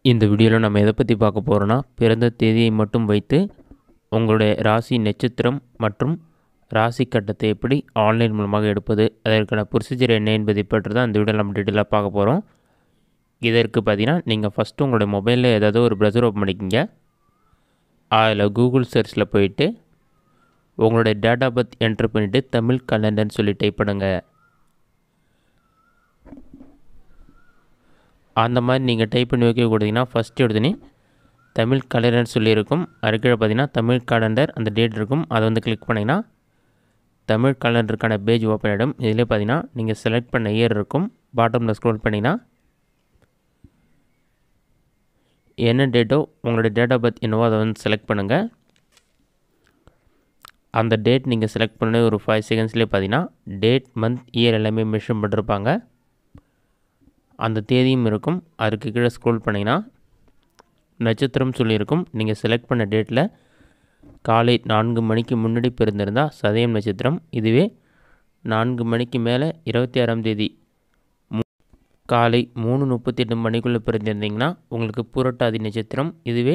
இந்த வீடியோவில் நம்ம எதை பற்றி பார்க்க போகிறோன்னா பிறந்த தேதியை மட்டும் வைத்து உங்களுடைய ராசி நட்சத்திரம் மற்றும் ராசி கட்டத்தை எப்படி ஆன்லைன் மூலமாக எடுப்பது அதற்கான ப்ரொசீஜர் என்ன என்பதை பற்றி தான் இந்த வீடியோவில் நம்ம டீட்டெயிலாக பார்க்க போகிறோம் இதற்கு பார்த்தீங்கன்னா நீங்கள் ஃபஸ்ட்டு உங்களுடைய மொபைலில் ஏதாவது ஒரு ப்ரௌசர் ஓப்பன் பண்ணிக்கிங்க அதில் கூகுள் சர்ச்சில் போயிட்டு உங்களுடைய டேட்டா பர்த் என்ட்ரு பண்ணிவிட்டு தமிழ் கலண்டர்னு சொல்லி டைப் பண்ணுங்கள் அந்த மாதிரி நீங்கள் டைப் பண்ணி வைக்க கொடுத்தீங்கன்னா ஃபஸ்ட்டு எடுத்துனே தமிழ் கலண்டர் சொல்லியிருக்கும் அதுக்கீழே பார்த்தீங்கன்னா தமிழ் கலண்டர் அந்த டேட் இருக்கும் அதை வந்து கிளிக் பண்ணிங்கன்னா தமிழ் கலண்டருக்கான பேஜ் ஓப்பன் ஆகிடும் இதிலே பார்த்தீங்கன்னா நீங்கள் செலக்ட் பண்ண இயர் இருக்கும் பாட்டமில் ஸ்க்ரோல் பண்ணிங்கன்னா என்ன டேட்டோ உங்களுடைய டேட் ஆஃப் பர்த் என்னவோ அதை வந்து செலக்ட் பண்ணுங்கள் அந்த டேட் நீங்கள் செலக்ட் பண்ண ஒரு ஃபைவ் செகண்ட்ஸ்லேயே பார்த்தீங்கன்னா டேட் மந்த் இயர் எல்லாமே மென்ஷன் பண்ணிருப்பாங்க அந்த தேதியும் இருக்கும் அதுக்கு கீழே ஸ்க்ரோல் பண்ணிங்கன்னா நட்சத்திரம் சொல்லியிருக்கும் நீங்கள் செலக்ட் பண்ண டேட்டில் காலை நான்கு மணிக்கு முன்னாடி பிறந்திருந்தால் சதயம் நட்சத்திரம் இதுவே நான்கு மணிக்கு மேலே இருபத்தி ஆறாம் தேதி மூ காலை மூணு முப்பத்தி எட்டு மணிக்குள்ளே பிறந்திருந்தீங்கன்னா உங்களுக்கு புரட்டாதி நட்சத்திரம் இதுவே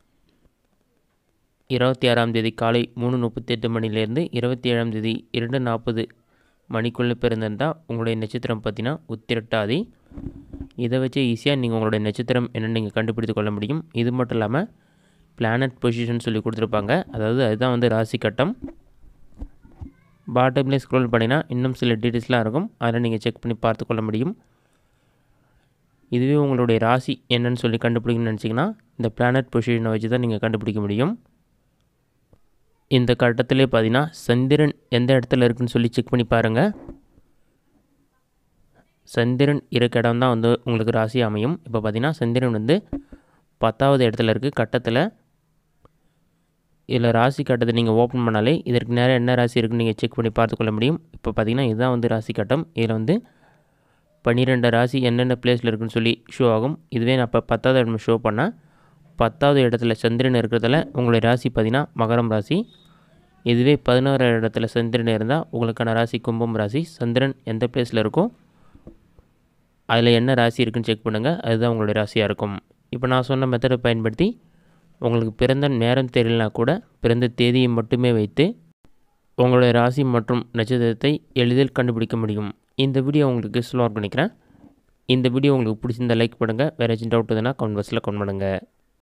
இருபத்தி ஆறாம் தேதி காலை மூணு முப்பத்தி எட்டு மணிலேருந்து இருபத்தி ஏழாம் தேதி இரண்டு நாற்பது மணிக்குள்ளே பிறந்திருந்தால் உங்களுடைய நட்சத்திரம் பார்த்தீங்கன்னா உத்திரட்டாதி இதை வச்சு ஈஸியாக நீங்கள் உங்களுடைய நட்சத்திரம் என்னென்னு நீங்கள் கண்டுபிடித்து கொள்ள முடியும் இது மட்டும் இல்லாமல் பிளானட் பொசிஷன் சொல்லி கொடுத்துருப்பாங்க அதாவது அதுதான் வந்து ராசி கட்டம் பாட்டம்லேயே ஸ்க்ரோல் பண்ணிங்கன்னா இன்னும் சில டீட்டெயில்ஸ்லாம் இருக்கும் அதில் நீங்கள் செக் பண்ணி பார்த்து கொள்ள முடியும் இதுவே உங்களுடைய ராசி என்னன்னு சொல்லி கண்டுபிடிக்கணும்னு நினச்சிங்கன்னா இந்த பிளானட் பொசிஷனை வச்சு தான் நீங்கள் கண்டுபிடிக்க முடியும் இந்த கட்டத்திலே பார்த்தீங்கன்னா சந்திரன் எந்த இடத்துல இருக்குன்னு சொல்லி செக் பண்ணி பாருங்கள் சந்திரன் இருக்க இடம் தான் வந்து உங்களுக்கு ராசி அமையும் இப்போ பார்த்தீங்கன்னா சந்திரன் வந்து பத்தாவது இடத்துல இருக்குது கட்டத்தில் இதில் ராசி கட்டத்தை நீங்கள் ஓப்பன் பண்ணாலே இதற்கு நேரம் என்ன ராசி இருக்குன்னு நீங்கள் செக் பண்ணி பார்த்துக்கொள்ள முடியும் இப்போ பார்த்தீங்கன்னா இதுதான் வந்து ராசி கட்டம் இதில் வந்து பன்னிரெண்டு ராசி என்னென்ன பிளேஸில் இருக்குன்னு சொல்லி ஷோ ஆகும் இதுவே நான் இப்போ பத்தாவது இடம் ஷோ பண்ணால் பத்தாவது இடத்துல சந்திரன் இருக்கிறதுல உங்களுடைய ராசி பார்த்தீங்கன்னா மகரம் ராசி இதுவே பதினோரு இடத்துல சந்திரன் இருந்தால் உங்களுக்கான ராசி கும்பம் ராசி சந்திரன் எந்த பிளேஸில் இருக்கோ அதில் என்ன ராசி இருக்குன்னு செக் பண்ணுங்கள் அதுதான் உங்களுடைய ராசியாக இருக்கும் இப்போ நான் சொன்ன மெத்தடை பயன்படுத்தி உங்களுக்கு பிறந்த நேரம் தெரியலனா கூட பிறந்த தேதியை மட்டுமே வைத்து உங்களுடைய ராசி மற்றும் நட்சத்திரத்தை எளிதில் கண்டுபிடிக்க முடியும் இந்த வீடியோ உங்களுக்கு யூஸ்ஃபுல்லாக நினைக்கிறேன் இந்த வீடியோ உங்களுக்கு பிடிச்சிருந்தா லைக் பண்ணுங்கள் வேறு ஏதாச்சும் டவுட் எதுனா கமெண்ட் பாக்ஸில் கமெண்ட் பண்ணுங்கள்